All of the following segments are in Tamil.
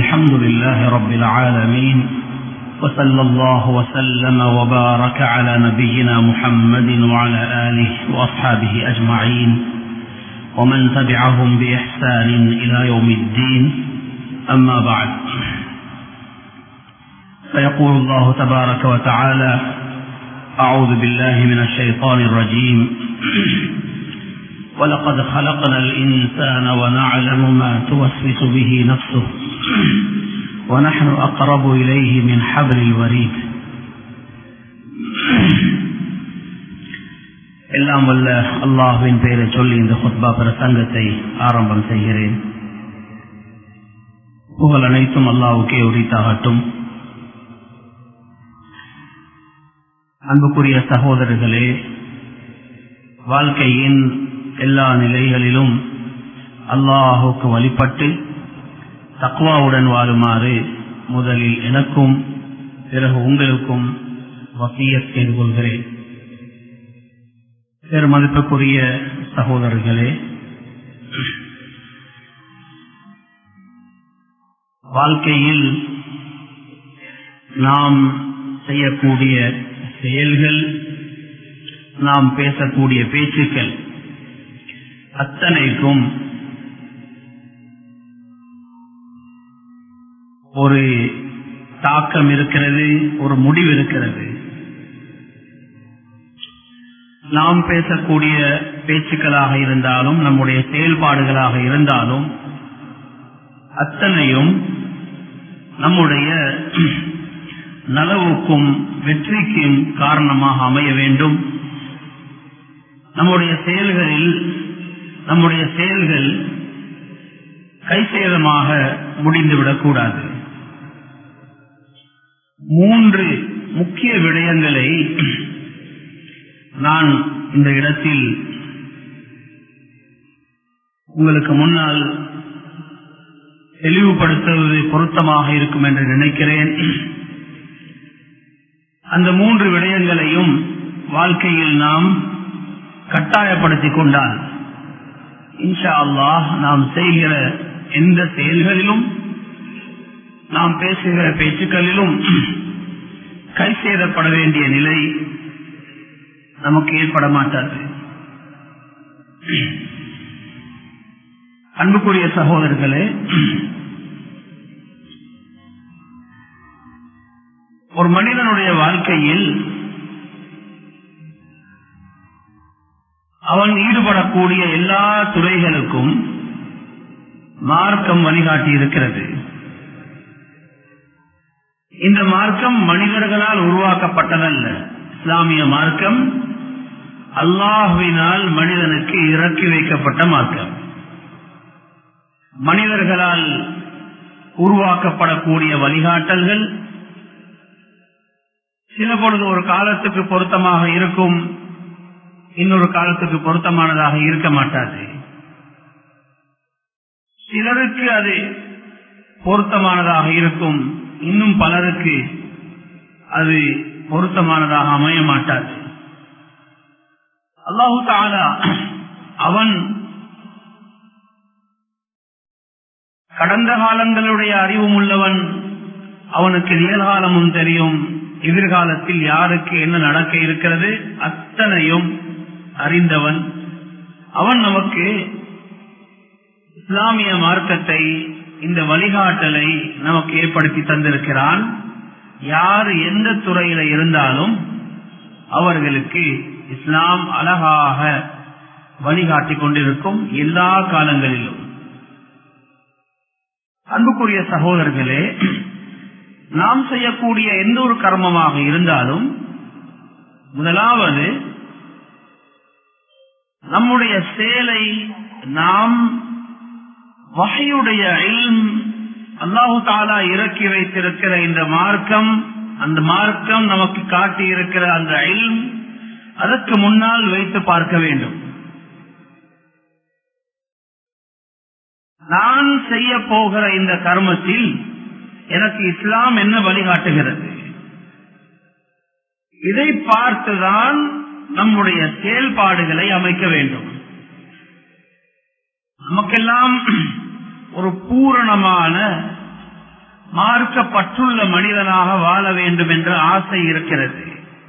الحمد لله رب العالمين وصلى الله وسلم وبارك على نبينا محمد وعلى آله وأصحابه أجمعين ومن تبعهم بإحسان إلى يوم الدين أما بعد فيقول الله تبارك وتعالى أعوذ بالله من الشيطان الرجيم ولقد خلقنا الإنسان ونعلم ما توسوس به نفسه ونحن أقرب إليه من حبل الوريد எல்லாம் வல்ல அல்லாஹுவின் பெயரை சொல்லி இந்த ஹுத்பா பிரசங்கத்தை ஆரம்பம் செய்கிறேன் புகழ் அனைத்தும் அல்லாவுக்கே உரித்தாகட்டும் அன்புக்குரிய சகோதரர்களே வாழ்க்கையின் எல்லா நிலைகளிலும் அல்லாஹுக்கு வழிபட்டு தக்வாவுடன் வாழுமாறு முதலில் எனக்கும் பிறகு உங்களுக்கும் வசிய செய்து கொள்கிறேன் பெருமதிப்புக்குரிய சகோதரர்களே வாழ்க்கையில் நாம் செய்யக்கூடிய செயல்கள் நாம் பேசக்கூடிய பேச்சுக்கள் அத்தனைக்கும் ஒரு தாக்கம் இருக்கிறது ஒரு முடிவு இருக்கிறது நாம் பேசக்கூடிய பேச்சுக்களாக இருந்தாலும் நம்முடைய செயல்பாடுகளாக இருந்தாலும் அத்தனையும் நம்முடைய நலவுக்கும் வெற்றிக்கும் காரணமாக அமைய வேண்டும் நம்முடைய செயல்களில் நம்முடைய செயல்கள் கைசேதமாக முடிந்துவிடக்கூடாது மூன்று முக்கிய விடயங்களை நான் இந்த இடத்தில் உங்களுக்கு முன்னால் தெளிவுபடுத்துவது பொருத்தமாக இருக்கும் என்று நினைக்கிறேன் அந்த மூன்று விடயங்களையும் வாழ்க்கையில் நாம் கட்டாயப்படுத்திக் கொண்டால் இன்ஷா அல்லாஹ் நாம் செய்கிற எந்த செயல்களிலும் நாம் பேசுகிற பேச்சுக்களிலும் கை சேதப்பட வேண்டிய நிலை நமக்கு ஏற்பட மாட்டாது அன்புக்குரிய சகோதரர்களே ஒரு மனிதனுடைய வாழ்க்கையில் அவன் ஈடுபடக்கூடிய எல்லா துறைகளுக்கும் மார்க்கம் வழிகாட்டி இருக்கிறது இந்த மார்க்கம் மனிதர்களால் உருவாக்கப்பட்டதல்ல இஸ்லாமிய மார்க்கம் அல்லாஹுவினால் மனிதனுக்கு இறக்கி வைக்கப்பட்ட மார்க்கம் மனிதர்களால் உருவாக்கப்படக்கூடிய வழிகாட்டல்கள் சில பொழுது ஒரு காலத்துக்கு பொருத்தமாக இருக்கும் இன்னொரு காலத்துக்கு பொருத்தமானதாக இருக்க மாட்டாது சிலருக்கு அது பொருத்தமானதாக இருக்கும் இன்னும் பலருக்கு அது பொருத்தமானதாக அமைய மாட்டாது அல்லாஹு தாலா அவன் கடந்த காலங்களுடைய அறிவும் உள்ளவன் அவனுக்கு நிகழ்காலமும் தெரியும் எதிர்காலத்தில் யாருக்கு என்ன நடக்க இருக்கிறது அத்தனையும் அறிந்தவன் அவன் நமக்கு இஸ்லாமிய மார்க்கத்தை இந்த வழிகாட்டலை நமக்கு ஏற்படுத்தி தந்திருக்கிறான் யார் எந்த துறையில இருந்தாலும் அவர்களுக்கு இஸ்லாம் அழகாக வழிகாட்டி கொண்டிருக்கும் எல்லா காலங்களிலும் அன்புக்குரிய சகோதரர்களே நாம் செய்யக்கூடிய எந்த ஒரு கர்மமாக இருந்தாலும் முதலாவது நம்முடைய செயலை நாம் வகையுடைய அல்லாஹு தாலா இறக்கி வைத்திருக்கிற இந்த மார்க்கம் அந்த மார்க்கம் நமக்கு காட்டி இருக்கிற அந்த இல்ம் அதற்கு முன்னால் வைத்து பார்க்க வேண்டும் நான் செய்ய போகிற இந்த கர்மத்தில் எனக்கு இஸ்லாம் என்ன வழிகாட்டுகிறது இதை பார்த்துதான் நம்முடைய செயல்பாடுகளை அமைக்க வேண்டும் நமக்கெல்லாம் ஒரு பூரணமான மார்க்கப்பற்றுள்ள மனிதனாக வாழ வேண்டும் என்ற ஆசை இருக்கிறது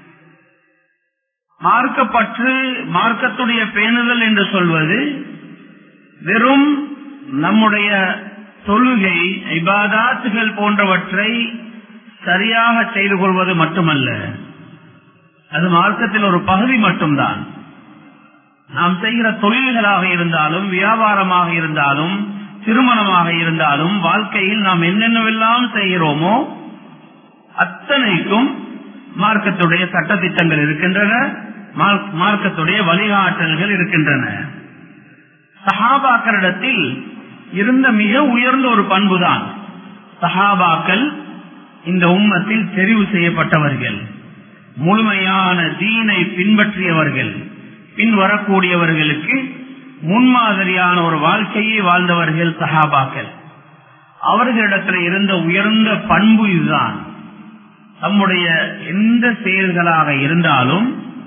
மார்க்கப்பற்று மார்க்கத்துடைய பேணுதல் என்று சொல்வது வெறும் நம்முடைய தொழுகை இபாதாத்துகள் போன்றவற்றை சரியாக செய்து கொள்வது மட்டுமல்ல அது மார்க்கத்தில் ஒரு பகுதி மட்டும்தான் நாம் செய்கிற தொழில்களாக இருந்தாலும் வியாபாரமாக இருந்தாலும் திருமணமாக இருந்தாலும் வாழ்க்கையில் நாம் என்னென்னவெல்லாம் செய்கிறோமோ அத்தனைக்கும் மார்க்கத்துடைய சட்டத்திட்டங்கள் இருக்கின்றன மார்க்கத்துடைய வழிகாட்டல்கள் இருக்கின்றன சஹாபாக்களிடத்தில் இருந்த மிக உயர்ந்த ஒரு பண்புதான் சஹாபாக்கள் இந்த உம்மத்தில் தெரிவு செய்யப்பட்டவர்கள் முழுமையான தீனை பின்பற்றியவர்கள் பின் வரக்கூடியவர்களுக்கு முன்மாதிரியான ஒரு வாழ்க்கையை வாழ்ந்தவர்கள் சஹாபாக்கள் அவர்களிடத்தில் இருந்த உயர்ந்த பண்பு இதுதான் தம்முடைய எந்த செயல்களாக இருந்தாலும்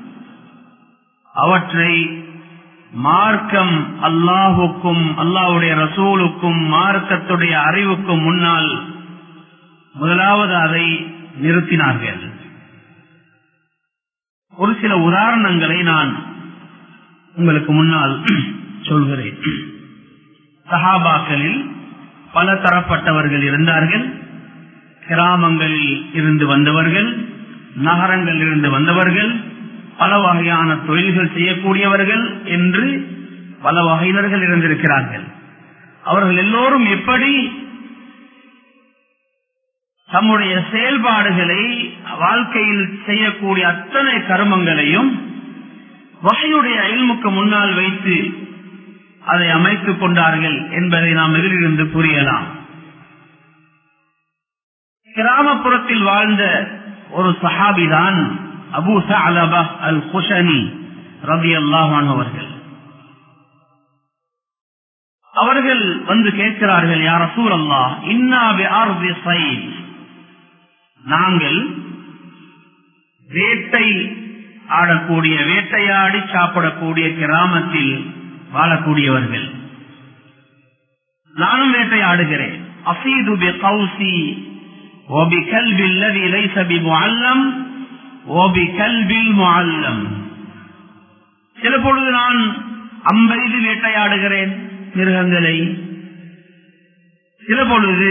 அவற்றை மார்க்கம் அல்லாஹுக்கும் அல்லாஹுடைய ரசூலுக்கும் மார்க்கத்துடைய அறிவுக்கும் முன்னால் முதலாவது அதை நிறுத்தினார்கள் ஒரு சில உதாரணங்களை நான் உங்களுக்கு முன்னால் சொல்கிறேன் சஹாபாக்களில் பல தரப்பட்டவர்கள் இருந்தார்கள் கிராமங்களில் இருந்து வந்தவர்கள் நகரங்களில் இருந்து வந்தவர்கள் பல வகையான தொழில்கள் செய்யக்கூடியவர்கள் என்று பல வகையினர்கள் இருந்திருக்கிறார்கள் அவர்கள் எல்லோரும் எப்படி தம்முடைய செயல்பாடுகளை வாழ்க்கையில் செய்யக்கூடிய அத்தனை கருமங்களையும் வகையுடைய அயல்முக்கு முன்னால் வைத்து அதை அமைத்துக் கொண்டார்கள் என்பதை நாம் இதிலிருந்து புரியலாம் கிராமப்புறத்தில் வாழ்ந்த ஒரு சஹாபிதான் அபு சலபா அல் குஷனி ரவி அல்லாஹான் அவர்கள் அவர்கள் வந்து கேட்கிறார்கள் யார் சூர் அல்லா இன்னா நாங்கள் வேட்டை ஆடக்கூடிய வேட்டையாடி சாப்பிடக்கூடிய கிராமத்தில் வாழக்கூடியவர்கள் நானும் வேட்டையாடுகிறேன் அசீது பி கௌசி ஓபி கல்வில் லைசபி முஅல்லம் ஓபி கல்வில் முஅல்லம் சில பொழுது நான் அம்பெய்து வேட்டையாடுகிறேன் மிருகங்களை சில பொழுது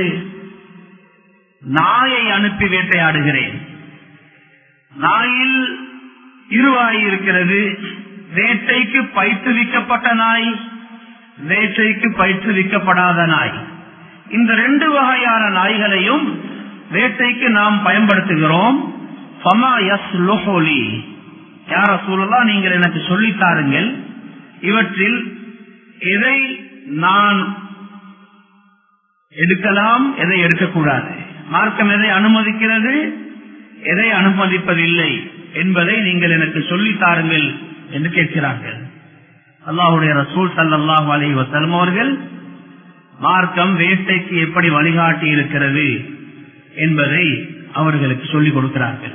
நாயை அனுப்பி வேட்டையாடுகிறேன் நாயில் இருவாய் இருக்கிறது வேட்டைக்கு பயிற்றுவிக்கப்பட்ட நாய் வேட்டைக்கு பயிற்றுவிக்கப்படாத நாய் இந்த ரெண்டு வகையான நாய்களையும் வேட்டைக்கு நாம் பயன்படுத்துகிறோம் யார சூழலா நீங்கள் எனக்கு சொல்லித்தாருங்கள் இவற்றில் எதை நான் எடுக்கலாம் எதை எடுக்கக்கூடாது மார்க்கம் எதை அனுமதிக்கிறது எதை அனுமதிப்பதில்லை என்பதை நீங்கள் எனக்கு சொல்லித்தாருங்கள் என்று கேட்கிறார்கள் அல்லாஹுடைய ரசூல் சல்லாஹு அலி வசலம் அவர்கள் மார்க்கம் வேட்டைக்கு எப்படி வழிகாட்டி இருக்கிறது என்பதை அவர்களுக்கு சொல்லிக் கொடுக்கிறார்கள்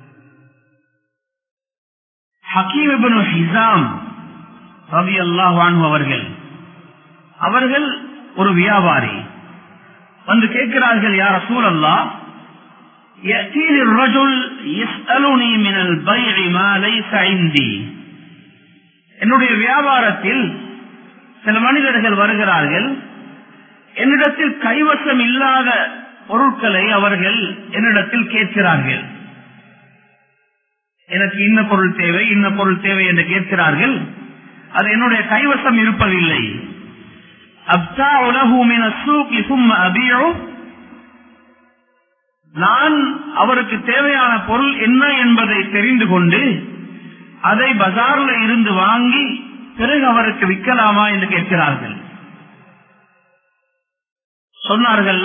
ஹக்கீம் ஹிசாம் ரவி அல்லாஹான் அவர்கள் அவர்கள் ஒரு வியாபாரி வந்து கேட்கிறார்கள் யார் ரசூல் அல்லா يأتيني الرجل يسألني من البيع ما ليس عندي என்னுடைய வியாபாரத்தில் சில மனிதர்கள் வருகிறார்கள் என்னிடத்தில் கைவசம் இல்லாத பொருட்களை அவர்கள் என்னிடத்தில் கேட்கிறார்கள் எனக்கு இன்ன பொருள் தேவை இன்ன பொருள் தேவை என்று கேட்கிறார்கள் அது என்னுடைய கைவசம் இருப்பதில்லை அப்தா உலகூமின சூக்கி சும் அபியோ நான் அவருக்கு தேவையான பொருள் என்ன என்பதை தெரிந்து கொண்டு அதை பஜார்ல இருந்து வாங்கி பிறகு அவருக்கு விற்கலாமா என்று கேட்கிறார்கள் சொன்னார்கள்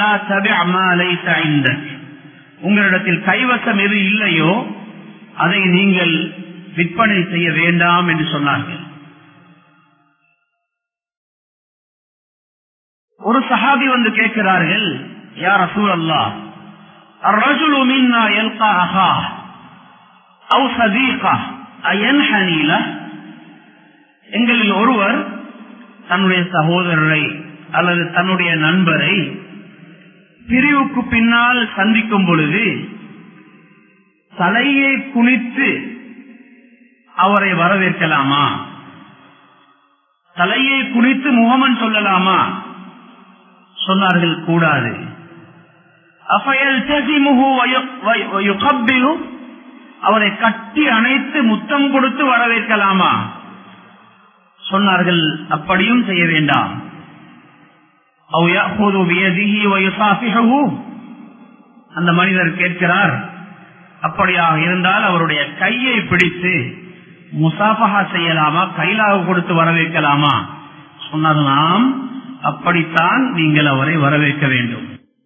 உங்களிடத்தில் கைவசம் எது இல்லையோ அதை நீங்கள் விற்பனை செய்ய வேண்டாம் என்று சொன்னார்கள் ஒரு சஹாபி வந்து கேட்கிறார்கள் யார் அசூல் அல்லா الرجل منا يلقى أخاه أو صديقه أينحني له எங்களில் ஒருவர் தன்னுடைய சகோதரரை அல்லது தன்னுடைய நண்பரை பிரிவுக்கு பின்னால் சந்திக்கும் பொழுது தலையை குனித்து அவரை வரவேற்கலாமா தலையை குனித்து முகமன் சொல்லலாமா சொன்னார்கள் கூடாது அவரை கட்டி அணைத்து முத்தம் கொடுத்து வரவேற்கலாமா சொன்னார்கள் அப்படியும் செய்ய வேண்டாம் அந்த மனிதர் கேட்கிறார் அப்படியாக இருந்தால் அவருடைய கையை பிடித்து முசாஃபஹா செய்யலாமா கைலாக கொடுத்து வரவேற்கலாமா சொன்னார் நாம் அப்படித்தான் நீங்கள் அவரை வரவேற்க வேண்டும்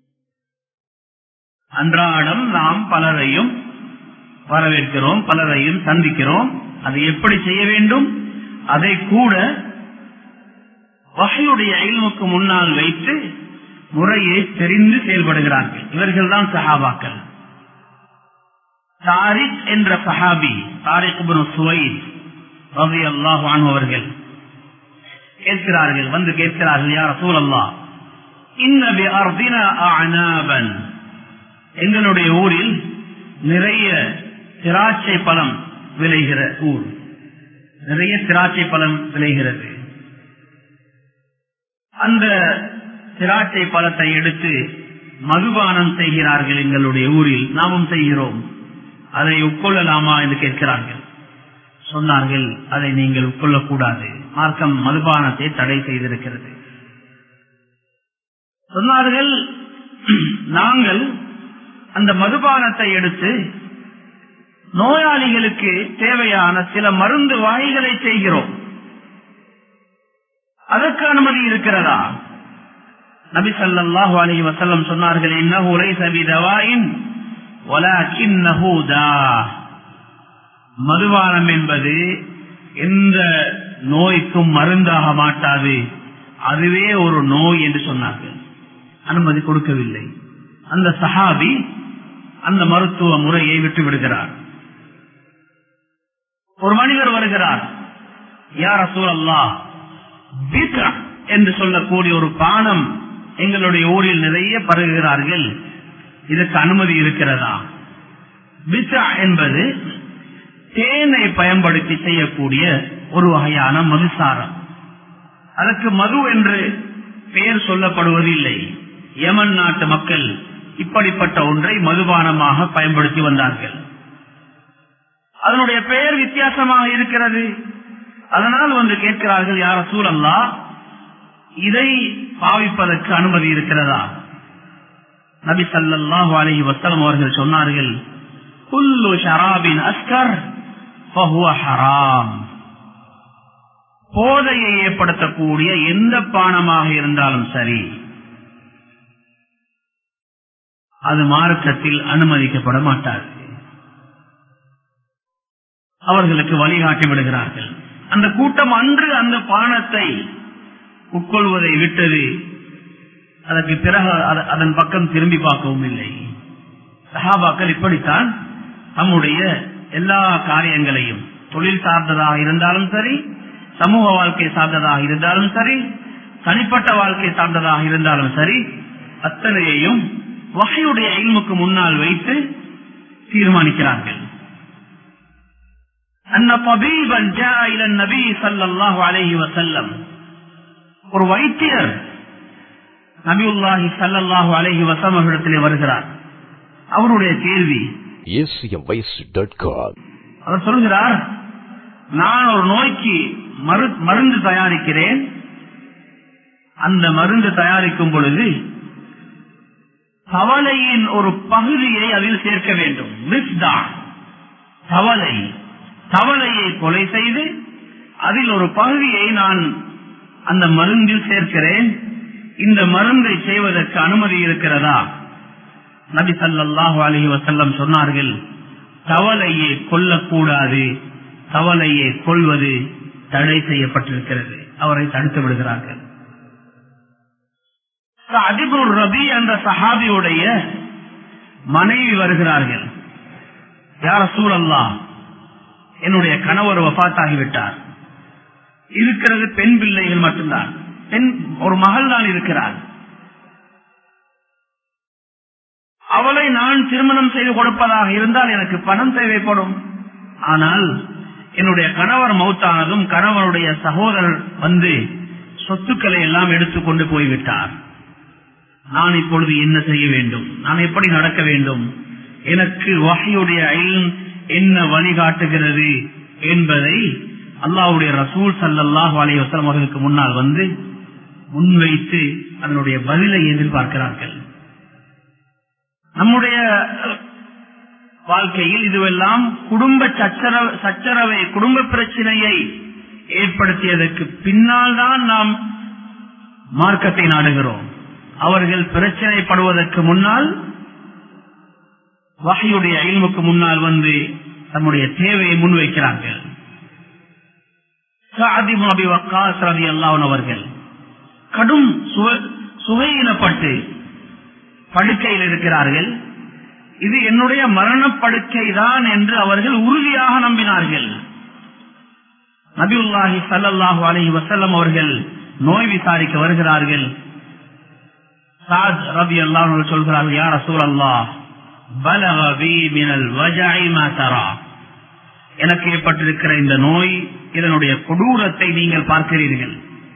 அன்றாடம் நாம் பலரையும் வரவேற்கிறோம் பலரையும் சந்திக்கிறோம் அதை எப்படி செய்ய வேண்டும் அதை கூட வகையுடைய அயல்முக்கு முன்னால் வைத்து முறையை தெரிந்து செயல்படுகிறார்கள் இவர்கள் தான் சஹாபாக்கள் தாரிக் என்ற சஹாபி தாரிக் சுவைத் ரவி அல்லாஹ் அவர்கள் கேட்கிறார்கள் வந்து கேட்கிறார்கள் யார் சூழல்லா இன்னபி அர்தினா அனாபன் எங்களுடைய ஊரில் நிறைய திராட்சை பழம் விளைகிற ஊர் நிறைய திராட்சை பழம் விளைகிறது அந்த திராட்சை பழத்தை எடுத்து மதுபானம் செய்கிறார்கள் எங்களுடைய ஊரில் நாமும் செய்கிறோம் அதை உட்கொள்ளலாமா என்று கேட்கிறார்கள் சொன்னார்கள் அதை நீங்கள் உட்கொள்ளக்கூடாது மார்க்கம் மதுபானத்தை தடை செய்திருக்கிறது சொன்னார்கள் நாங்கள் அந்த மதுபானத்தை எடுத்து நோயாளிகளுக்கு தேவையான சில மருந்து வகைகளை செய்கிறோம் அதற்கு அனுமதி இருக்கிறதா நபி சல்லாஹு அலி வசல்லம் சொன்னார்கள் இன்னஹு லைஸ பிதவாயின் வலாக்கின்னஹு தா மதுபானம் என்பது எந்த நோய்க்கும் மருந்தாக மாட்டாது அதுவே ஒரு நோய் என்று சொன்னார்கள் அனுமதி கொடுக்கவில்லை அந்த சஹாபி அந்த மருத்துவ முறையை விட்டு விடுகிறார் ஒரு மனிதர் வருகிறார் யார் சூழல்லா என்று சொல்லக்கூடிய ஒரு பானம் எங்களுடைய ஊரில் நிறைய பருகுகிறார்கள் இதற்கு அனுமதி இருக்கிறதா பிசா என்பது தேனை பயன்படுத்தி செய்யக்கூடிய ஒரு வகையான மதுசாரம் அதற்கு மது என்று பெயர் சொல்லப்படுவதில்லை யமன் நாட்டு மக்கள் இப்படிப்பட்ட ஒன்றை மதுபானமாக பயன்படுத்தி வந்தார்கள் அதனுடைய பெயர் வித்தியாசமாக இருக்கிறது அதனால் வந்து கேட்கிறார்கள் யார சூழல்லா இதை பாவிப்பதற்கு அனுமதி இருக்கிறதா நபி சல்லாஹு அலஹி வசலம் அவர்கள் சொன்னார்கள் குல்லு ஷராபின் அஸ்கர் ஹராம் போதையை ஏற்படுத்தக்கூடிய எந்த பானமாக இருந்தாலும் சரி அது மார்க்கத்தில் அனுமதிக்கப்பட மாட்டாது அவர்களுக்கு வழிகாட்டி விடுகிறார்கள் அந்த கூட்டம் அன்று அந்த பானத்தை உட்கொள்வதை விட்டது அதற்கு பிறகு அதன் பக்கம் திரும்பி பார்க்கவும் இல்லை சஹாபாக்கள் இப்படித்தான் நம்முடைய எல்லா காரியங்களையும் தொழில் சார்ந்ததாக இருந்தாலும் சரி சமூக வாழ்க்கை சார்ந்ததாக இருந்தாலும் சரி தனிப்பட்ட வாழ்க்கை சார்ந்ததாக இருந்தாலும் சரி அத்தனையையும் வகையுடைய இல்முக்கு முன்னால் வைத்து தீர்மானிக்கிறார்கள் அன்ன பபீபன் ஜா இலன் நபி ஸல்லல்லாஹு அலைஹி வஸல்லம் ஒரு வைத்தியர் நபியுல்லாஹி ஸல்லல்லாஹு அலைஹி வஸல்லம் அவர்களிடத்திலே வருகிறார் அவருடைய கேள்வி acmvoice.com அவர் சொல்கிறார் நான் ஒரு நோய்க்கு மரு- மருந்து தயாரிக்கிறேன் அந்த மருந்து தயாரிக்கும் பொழுது தவளையின் ஒரு பகுதியை அதில் சேர்க்க வேண்டும் மிஸ்தான் தவளை தவளையை கொலை செய்து அதில் ஒரு பகுதியை நான் அந்த மருந்தில் சேர்க்கிறேன் இந்த மருந்தை செய்வதற்கு அனுமதி இருக்கிறதா நபி ஸல்லல்லாஹு அலைஹி வஸல்லம் சொன்னார்கள் தவளையை கொல்லக்கூடாது தவளையை கொள்வது தடை செய்யப்பட்டிருக்கிறது அவரை தடுத்து விடுகிறார்கள் அதிபுர் ரபி என்ற சஹாபியுடைய மனைவி வருகிறார்கள் யார சூழல்லா என்னுடைய கணவர் வபாத்தாகிவிட்டார் இருக்கிறது பெண் பிள்ளைகள் மட்டும்தான் பெண் ஒரு மகள் தான் இருக்கிறார் அவளை நான் திருமணம் செய்து கொடுப்பதாக இருந்தால் எனக்கு பணம் தேவைப்படும் ஆனால் என்னுடைய கணவர் மௌத்தானதும் கணவனுடைய சகோதரர் வந்து சொத்துக்களை எல்லாம் எடுத்துக்கொண்டு போய்விட்டார் நான் இப்பொழுது என்ன செய்ய வேண்டும் நான் எப்படி நடக்க வேண்டும் எனக்கு வகையுடைய என்ன வழிகாட்டுகிறது என்பதை அல்லாவுடைய ரசூல் சல்லாஹ் அலைவசம் அவர்களுக்கு முன்னால் வந்து முன்வைத்து அதனுடைய பதிலை எதிர்பார்க்கிறார்கள் நம்முடைய வாழ்க்கையில் இதுவெல்லாம் குடும்ப சச்சரவு சச்சரவை குடும்ப பிரச்சனையை ஏற்படுத்தியதற்கு பின்னால் தான் நாம் மார்க்கத்தை நாடுகிறோம் அவர்கள் பிரச்சனைப்படுவதற்கு முன்னால் வகையுடைய அயல்முக்கு முன்னால் வந்து தம்முடைய தேவையை முன்வைக்கிறார்கள் அவர்கள் கடும் சுவையினப்பட்டு படுக்கையில் இருக்கிறார்கள் இது என்னுடைய மரணப்படுக்கை தான் என்று அவர்கள் உறுதியாக நம்பினார்கள் நபியுல்லாஹி சல்லாஹூ அலி வசல்லம் அவர்கள் நோய் விசாரிக்க வருகிறார்கள் சாத் ரபி அல்லாஹ் சொல்கிறார்கள் யார் அசூல் அல்லாஹ் எனக்கு ஏற்பட்டிருக்கிற இந்த நோய் இதனுடைய கொடூரத்தை நீங்கள் பார்க்கிறீர்கள்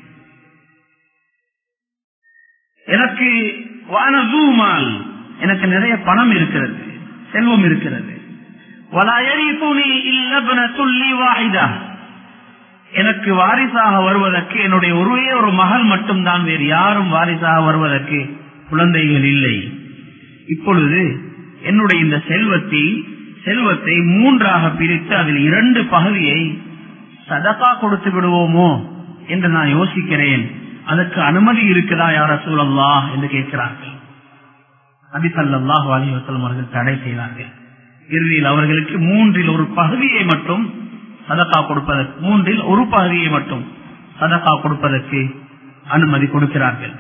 எனக்கு வானதூமால் எனக்கு நிறைய பணம் இருக்கிறது செல்வம் இருக்கிறது எனக்கு வாரிசாக வருவதற்கு என்னுடைய ஒரே ஒரு மகள் மட்டும்தான் வேறு யாரும் வாரிசாக வருவதற்கு குழந்தைகள் இல்லை இப்பொழுது என்னுடைய இந்த செல்வத்தை செல்வத்தை மூன்றாக பிரித்து அதில் இரண்டு பகுதியை சதகா கொடுத்து விடுவோமோ என்று நான் யோசிக்கிறேன் அதற்கு அனுமதி இருக்குதா யார சூழல்லா என்று கேட்கிறார்கள் நபி சல்லாஹு அலி வசலம் அவர்கள் தடை செய்தார்கள் இறுதியில் அவர்களுக்கு மூன்றில் ஒரு பகுதியை மட்டும் சதக்கா கொடுப்பதற்கு மூன்றில் ஒரு பகுதியை மட்டும் சதக்கா கொடுப்பதற்கு அனுமதி கொடுக்கிறார்கள்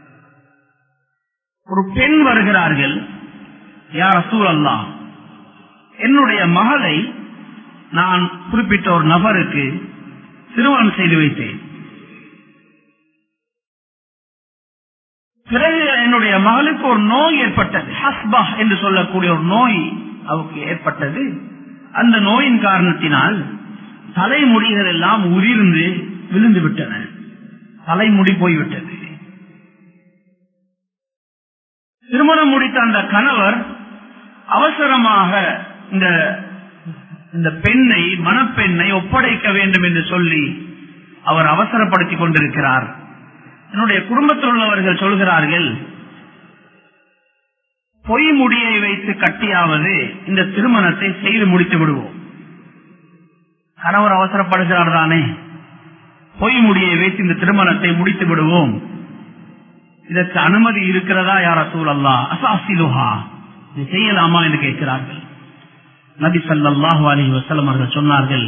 ஒரு பெண் வருகிறார்கள் யார் சூழல்லா என்னுடைய மகளை நான் குறிப்பிட்ட ஒரு நபருக்கு திருமணம் செய்து வைத்தேன் பிறகு என்னுடைய மகளுக்கு ஒரு நோய் ஏற்பட்டது ஹஸ்பா என்று சொல்லக்கூடிய ஒரு நோய் அவருக்கு ஏற்பட்டது அந்த நோயின் காரணத்தினால் தலைமுடிகள் எல்லாம் உதிர்ந்து விழுந்து விட்டன தலைமுடி போய்விட்டது திருமணம் முடித்த அந்த கணவர் அவசரமாக இந்த இந்த பெண்ணை மணப்பெண்ணை ஒப்படைக்க வேண்டும் என்று சொல்லி அவர் அவசரப்படுத்திக் கொண்டிருக்கிறார் என்னுடைய குடும்பத்தில் உள்ளவர்கள் சொல்கிறார்கள் பொய் முடியை வைத்து கட்டியாவது இந்த திருமணத்தை செய்து முடித்து விடுவோம் கணவர் அவசரப்படுகிறார் தானே பொய் முடியை வைத்து இந்த திருமணத்தை முடித்து விடுவோம் இதற்கு அனுமதி இருக்கிறதா யார சூழல்லா அசாசிலுஹா இது செய்யலாமா என்று கேட்கிறார்கள் நபி சல்லாஹு அலி வசலம் அவர்கள் சொன்னார்கள்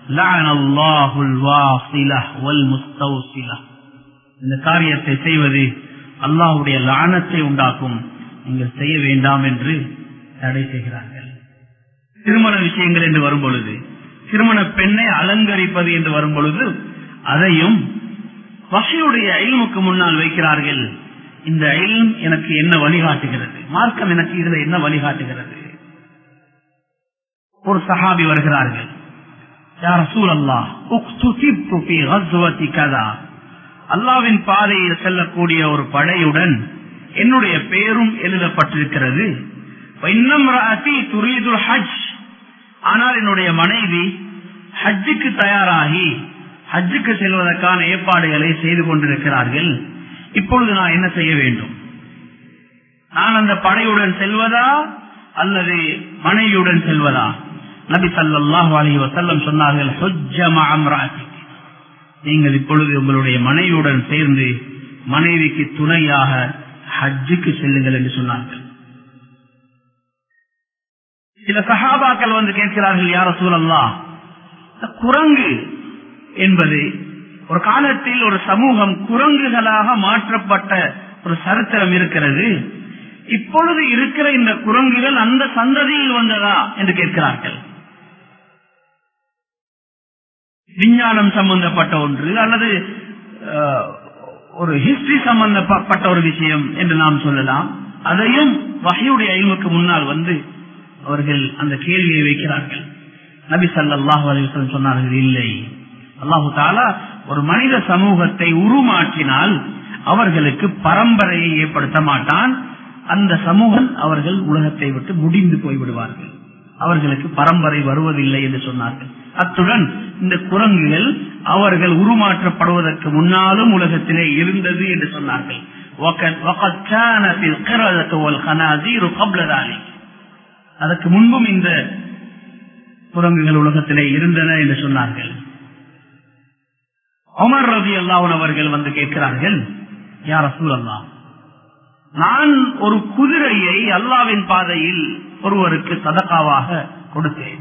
இந்த காரியத்தை செய்வது அல்லாஹுடைய லானத்தை உண்டாக்கும் நீங்கள் செய்ய வேண்டாம் என்று தடை செய்கிறார்கள் திருமண விஷயங்கள் என்று வரும் பொழுது திருமண பெண்ணை அலங்கரிப்பது என்று வரும் பொழுது அதையும் வகையுடைய அயல்முக்கு முன்னால் வைக்கிறார்கள் இந்த அயல் எனக்கு என்ன வழிகாட்டுகிறது மார்க்கம் எனக்கு இதுல என்ன வழிகாட்டுகிறது ஒரு சஹாபி வருகிறார்கள் யார் சூழல்லா கதா அல்லாவின் பாதையில் செல்லக்கூடிய ஒரு படையுடன் என்னுடைய பெயரும் எழுதப்பட்டிருக்கிறது ஹஜ் ஆனால் என்னுடைய மனைவி ஹஜ்ஜுக்கு தயாராகி ஹஜ்ஜுக்கு செல்வதற்கான ஏற்பாடுகளை செய்து கொண்டிருக்கிறார்கள் இப்பொழுது நான் என்ன செய்ய வேண்டும் நான் அந்த படையுடன் செல்வதா அல்லது மனைவியுடன் செல்வதா நபி சல்லாஹு அலி வசல்லம் சொன்னார்கள் நீங்கள் இப்பொழுது உங்களுடைய மனைவியுடன் சேர்ந்து மனைவிக்கு துணையாக ஹஜ்ஜுக்கு செல்லுங்கள் என்று சொன்னார்கள் சில சகாபாக்கள் வந்து கேட்கிறார்கள் யார சூழல்லா குரங்கு என்பது ஒரு காலத்தில் ஒரு சமூகம் குரங்குகளாக மாற்றப்பட்ட ஒரு சரித்திரம் இருக்கிறது இப்பொழுது இருக்கிற இந்த குரங்குகள் அந்த சந்ததியில் வந்ததா என்று கேட்கிறார்கள் விஞ்ஞானம் சம்பந்தப்பட்ட ஒன்று அல்லது ஒரு ஹிஸ்டரி சம்பந்தப்பட்ட ஒரு விஷயம் என்று நாம் சொல்லலாம் அதையும் வகையுடைய அயல்முக்கு முன்னால் வந்து அவர்கள் அந்த கேள்வியை வைக்கிறார்கள் நபி சல்லாஹூ அலிவசம் சொன்னார்கள் இல்லை அல்லாஹு தாலா ஒரு மனித சமூகத்தை உருமாற்றினால் அவர்களுக்கு பரம்பரையை ஏற்படுத்த மாட்டான் அந்த சமூகம் அவர்கள் உலகத்தை விட்டு முடிந்து போய்விடுவார்கள் அவர்களுக்கு பரம்பரை வருவதில்லை என்று சொன்னார்கள் அத்துடன் இந்த குரங்குகள் அவர்கள் உருமாற்றப்படுவதற்கு முன்னாலும் உலகத்திலே இருந்தது என்று சொன்னார்கள் அதற்கு முன்பும் இந்த குரங்குகள் உலகத்திலே இருந்தன என்று சொன்னார்கள் அமர் ரவி அல்லாவன் அவர்கள் வந்து கேட்கிறார்கள் யார் அசூல் அல்லா நான் ஒரு குதிரையை அல்லாவின் பாதையில் ஒருவருக்கு சதக்காவாக கொடுத்தேன்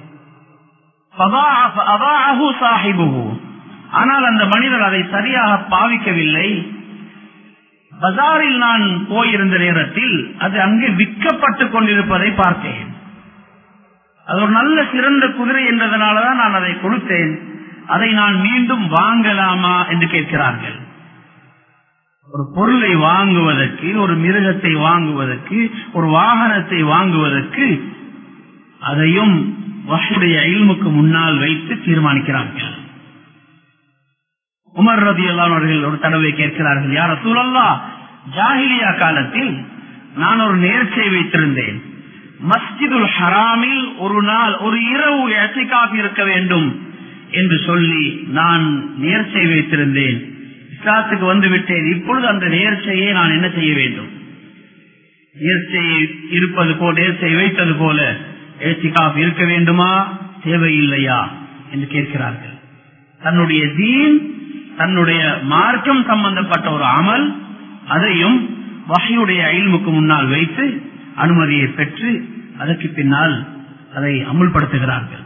ஆனால் அந்த மனிதர் அதை சரியாக பாவிக்கவில்லை பஜாரில் நான் போயிருந்த நேரத்தில் அது அங்கே விற்கப்பட்டுக் கொண்டிருப்பதை பார்த்தேன் அது ஒரு நல்ல சிறந்த குதிரை என்றதனாலதான் நான் அதை கொடுத்தேன் அதை நான் மீண்டும் வாங்கலாமா என்று கேட்கிறார்கள் ஒரு பொருளை வாங்குவதற்கு ஒரு மிருகத்தை வாங்குவதற்கு ஒரு வாகனத்தை வாங்குவதற்கு அதையும் வகையுடைய அயல்முக்கு முன்னால் வைத்து தீர்மானிக்கிறார்கள் உமர் ரதி அவர்கள் ஒரு தடவை கேட்கிறார்கள் யார சூழல்லா ஜாகிலியா காலத்தில் நான் ஒரு நேர்ச்சை வைத்திருந்தேன் மஸ்ஜிதுல் ஹராமில் ஒரு நாள் ஒரு இரவு எசிகாப் இருக்க வேண்டும் என்று சொல்லி நான் நேர்ச்சை வைத்திருந்தேன் இஸ்லாத்துக்கு வந்து விட்டேன் இப்பொழுது அந்த நேர்ச்சையை நான் என்ன செய்ய வேண்டும் நேர்ச்சையை இருப்பது போல நேர்ச்சை வைத்தது போல ஏசிகாப் இருக்க வேண்டுமா தேவையில்லையா என்று கேட்கிறார்கள் தன்னுடைய தீன் தன்னுடைய மார்க்கம் சம்பந்தப்பட்ட ஒரு அமல் அதையும் வகையுடைய அயல்முக்கு முன்னால் வைத்து அனுமதியை பெற்று அதற்கு பின்னால் அதை அமுல்படுத்துகிறார்கள்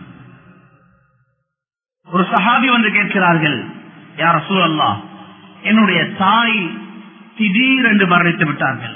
ஒரு சஹாபி வந்து கேட்கிறார்கள் யார் சூழல்லா என்னுடைய தாய் திடீரென்று மரணித்து விட்டார்கள்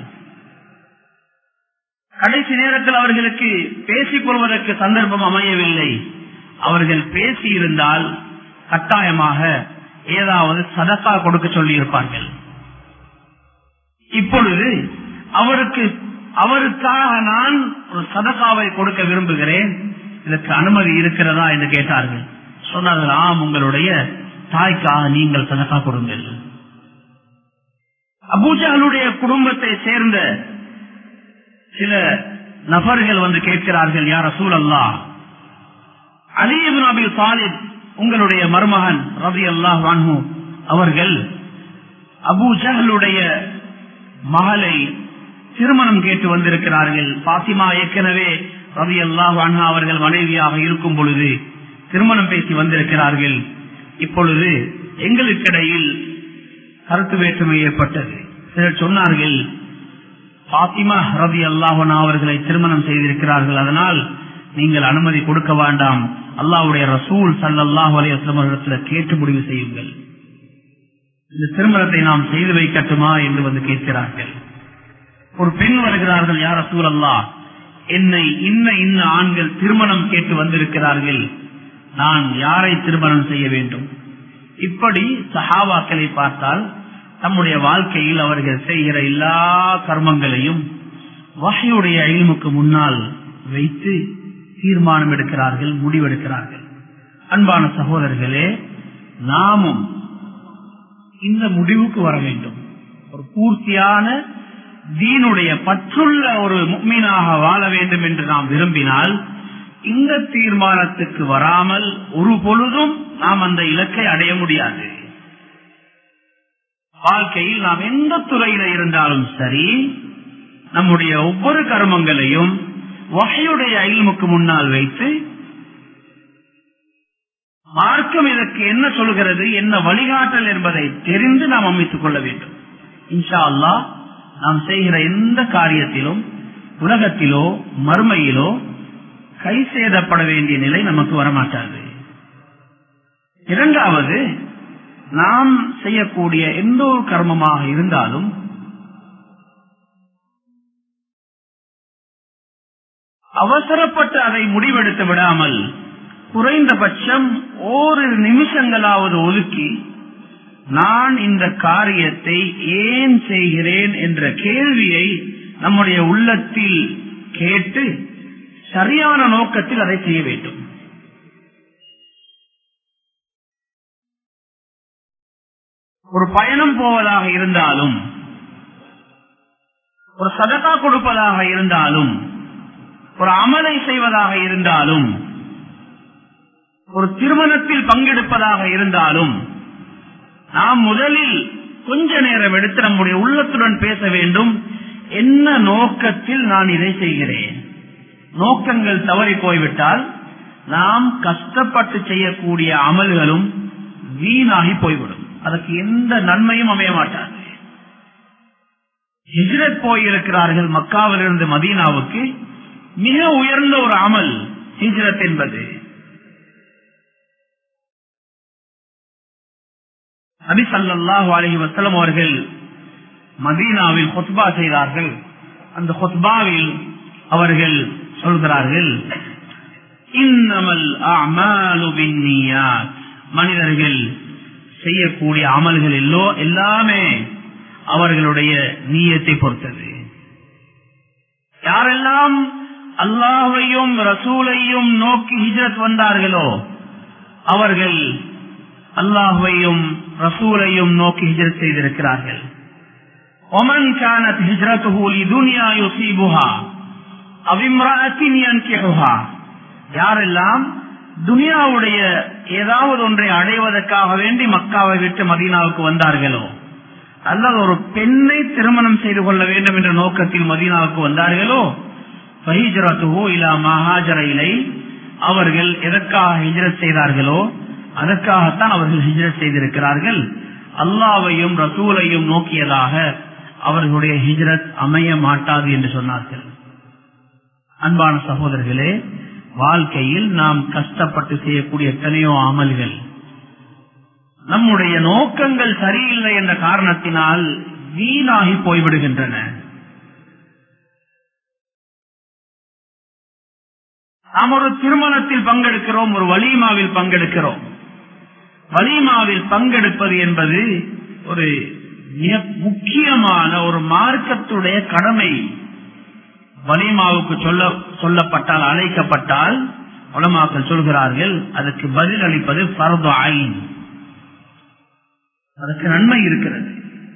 கடைசி நேரத்தில் அவர்களுக்கு பேசிக் கொள்வதற்கு சந்தர்ப்பம் அமையவில்லை அவர்கள் பேசி இருந்தால் கட்டாயமாக ஏதாவது சதக்கா கொடுக்க சொல்லி இருப்பார்கள் இப்பொழுது அவருக்கு அவருக்காக நான் ஒரு சதக்காவை கொடுக்க விரும்புகிறேன் இதற்கு அனுமதி இருக்கிறதா என்று கேட்டார்கள் சொன்னார்கள் ஆம் உங்களுடைய தாய்க்காக நீங்கள் சதக்கா கொடுங்கள் அபூஜாலுடைய குடும்பத்தை சேர்ந்த சில நபர்கள் வந்து கேட்கிறார்கள் யார சூழல்லா அலிபின் அபி சாலிப் உங்களுடைய மருமகன் ரவி அல்லாஹ் வான்ஹூ அவர்கள் அபு ஜஹலுடைய மகளை திருமணம் கேட்டு வந்திருக்கிறார்கள் பாத்திமா ஏற்கனவே ரவி அல்லாஹ் வான்ஹா அவர்கள் மனைவியாக இருக்கும் பொழுது திருமணம் பேசி வந்திருக்கிறார்கள் இப்பொழுது எங்களுக்கிடையில் கருத்து வேற்றுமை ஏற்பட்டது சிலர் சொன்னார்கள் பாத்திமா ரவி அல்லாஹனா அவர்களை திருமணம் செய்திருக்கிறார்கள் அதனால் நீங்கள் அனுமதி கொடுக்க வேண்டாம் அல்லாவுடைய ரசூல் சல்லாஹூ அலையத்தில் கேட்டு முடிவு செய்யுங்கள் இந்த திருமணத்தை நாம் செய்து வைக்கட்டுமா என்று வந்து கேட்கிறார்கள் ஒரு பெண் வருகிறார்கள் யார் ரசூல் அல்லா என்னை இன்ன இன்ன ஆண்கள் திருமணம் கேட்டு வந்திருக்கிறார்கள் நான் யாரை திருமணம் செய்ய வேண்டும் இப்படி சஹாபாக்களை பார்த்தால் நம்முடைய வாழ்க்கையில் அவர்கள் செய்கிற எல்லா கர்மங்களையும் வகையுடைய அழிமுக்கு முன்னால் வைத்து தீர்மானம் எடுக்கிறார்கள் முடிவெடுக்கிறார்கள் அன்பான சகோதரர்களே நாமும் இந்த முடிவுக்கு வர வேண்டும் ஒரு பூர்த்தியான தீனுடைய பற்றுள்ள ஒரு மீனாக வாழ வேண்டும் என்று நாம் விரும்பினால் இந்த தீர்மானத்துக்கு வராமல் ஒரு பொழுதும் நாம் அந்த இலக்கை அடைய முடியாது வாழ்க்கையில் நாம் எந்த துறையில இருந்தாலும் சரி நம்முடைய ஒவ்வொரு கர்மங்களையும் வகையுடைய அயல்முக்கு முன்னால் வைத்து மார்க்கம் இதற்கு என்ன சொல்கிறது என்ன வழிகாட்டல் என்பதை தெரிந்து நாம் அமைத்துக் கொள்ள வேண்டும் இன்ஷா அல்லா நாம் செய்கிற எந்த காரியத்திலும் உலகத்திலோ மறுமையிலோ கை சேதப்பட வேண்டிய நிலை நமக்கு வரமாட்டாது இரண்டாவது நாம் செய்யக்கூடிய எந்த ஒரு கர்மமாக இருந்தாலும் அவசரப்பட்டு அதை முடிவெடுத்து விடாமல் குறைந்தபட்சம் ஓரிரு நிமிஷங்களாவது ஒதுக்கி நான் இந்த காரியத்தை ஏன் செய்கிறேன் என்ற கேள்வியை நம்முடைய உள்ளத்தில் கேட்டு சரியான நோக்கத்தில் அதை செய்ய வேண்டும் ஒரு பயணம் போவதாக இருந்தாலும் ஒரு சதக்கா கொடுப்பதாக இருந்தாலும் ஒரு அமலை செய்வதாக இருந்தாலும் ஒரு திருமணத்தில் பங்கெடுப்பதாக இருந்தாலும் நாம் முதலில் கொஞ்ச நேரம் எடுத்து நம்முடைய உள்ளத்துடன் பேச வேண்டும் என்ன நோக்கத்தில் நான் இதை செய்கிறேன் நோக்கங்கள் தவறி போய்விட்டால் நாம் கஷ்டப்பட்டு செய்யக்கூடிய அமல்களும் வீணாகி போய்விடும் அதற்கு எந்த நன்மையும் அமைய மாட்டாது ஹிஜ்ரத் போயிருக்கிறார்கள் மக்காவிலிருந்து மதீனாவுக்கு மிக உயர்ந்த ஒரு அமல் ஹிஜ்ரத் என்பது நபி சல்லாஹு அலஹி வசலம் அவர்கள் மதீனாவில் ஹொத்பா செய்தார்கள் அந்த ஹொத்பாவில் அவர்கள் சொல்கிறார்கள் இன்னமல் மனிதர்கள் செய்யக்கூடிய அமல்கள் எல்லோ எல்லாமே அவர்களுடைய நீயத்தை பொறுத்தது யாரெல்லாம் அல்லாஹையும் ரசூலையும் நோக்கி ஹிஜரத் வந்தார்களோ அவர்கள் அல்லாஹுவையும் ரசூலையும் நோக்கி ஹிஜரத் செய்திருக்கிறார்கள் ஒமன் கானத் ஹிஜ்ரத்துஹு லிதுன்யா யுஸீபுஹா அவ் இம்ரஅத்தின் யன்கிஹுஹா யாரெல்லாம் துனியாவுடைய ஏதாவது ஒன்றை அடைவதற்காக வேண்டி மக்காவை விட்டு மதீனாவுக்கு வந்தார்களோ அல்லது ஒரு பெண்ணை திருமணம் செய்து கொள்ள வேண்டும் என்ற நோக்கத்தில் மதீனாவுக்கு வந்தார்களோ ஃபஹிஜ்ரத்துஹு இலா மஹாஜர இலை அவர்கள் எதற்காக ஹிஜ்ரத் செய்தார்களோ அதற்காகத்தான் அவர்கள் ஹிஜ்ரத் செய்திருக்கிறார்கள் அல்லாவையும் ரசூலையும் நோக்கியதாக அவர்களுடைய ஹிஜ்ரத் அமைய மாட்டாது என்று சொன்னார்கள் அன்பான சகோதரர்களே வாழ்க்கையில் நாம் கஷ்டப்பட்டு செய்யக்கூடிய எத்தனையோ அமல்கள் நம்முடைய நோக்கங்கள் சரியில்லை என்ற காரணத்தினால் வீணாகி போய்விடுகின்றன நாம் ஒரு திருமணத்தில் பங்கெடுக்கிறோம் ஒரு வலிமாவில் பங்கெடுக்கிறோம் வலிமாவில் பங்கெடுப்பது என்பது ஒரு மிக முக்கியமான ஒரு மார்க்கத்துடைய கடமை வலிமாவுக்கு சொல்ல சொல்லப்பட்டால் அழைக்கப்பட்டால் உலமாக்கள் சொல்கிறார்கள் அதுக்கு பதில் அளிப்பது பரது ஆயின் அதுக்கு நன்மை இருக்கிறது